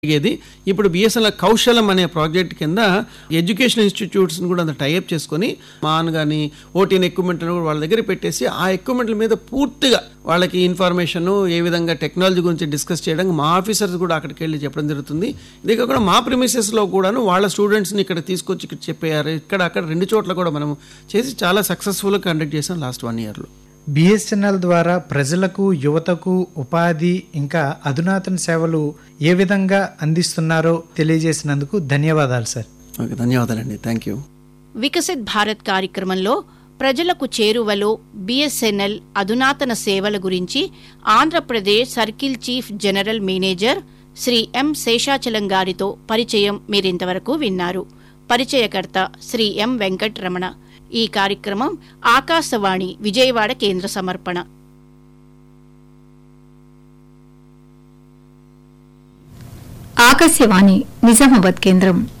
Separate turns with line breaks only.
జరిగేది ఇప్పుడు బిఎస్ఎన్ఎల్ కౌశలం అనే ప్రాజెక్ట్ కింద ఎడ్యుకేషన్ ఇన్స్టిట్యూట్స్ని కూడా అంత టైప్ చేసుకొని మాన్ కానీ ఓటీఎన్ ఎక్విప్మెంట్ కూడా వాళ్ళ దగ్గర పెట్టేసి ఆ ఎక్విప్మెంట్ల మీద పూర్తిగా వాళ్ళకి ఇన్ఫర్మేషన్ ఏ విధంగా టెక్నాలజీ గురించి డిస్కస్ చేయడానికి మా ఆఫీసర్స్ కూడా అక్కడికి వెళ్ళి చెప్పడం జరుగుతుంది ఇదే కాకుండా మా ప్రిమిసెస్లో కూడాను వాళ్ళ స్టూడెంట్స్ని ఇక్కడ తీసుకొచ్చి ఇక్కడ చెప్పారు ఇక్కడ అక్కడ రెండు చోట్ల కూడా మనం చేసి చాలా సక్సెస్ఫుల్గా కండక్ట్ చేసాం లాస్ట్ వన్ ఇయర్లో
బిఎస్ఎన్ఎల్ ద్వారా ప్రజలకు యువతకు ఉపాధి ఇంకా అధునాతన సేవలు ఏ విధంగా అందిస్తున్నారో తెలియజేసినందుకు ధన్యవాదాలు సార్
ఓకే ధన్యవాదాలండి థ్యాంక్ యూ
వికసిత్ భారత్ కార్యక్రమంలో ప్రజలకు చేరువలో బిఎస్ఎన్ఎల్ అధునాతన సేవల గురించి Andhra Pradesh circle chief general manager Shri M Seshachalam గారితో పరిచయం మీరింతవరకు విన్నారు పరిచయకర్త శ్రీ ఎం వెంకట్రమణ ఈ కార్యక్రమం ఆకాశవాణి విజయవాడ కేంద్ర సమర్పణ
ఆకాశవాణి నిజామాబాద్ కేంద్రం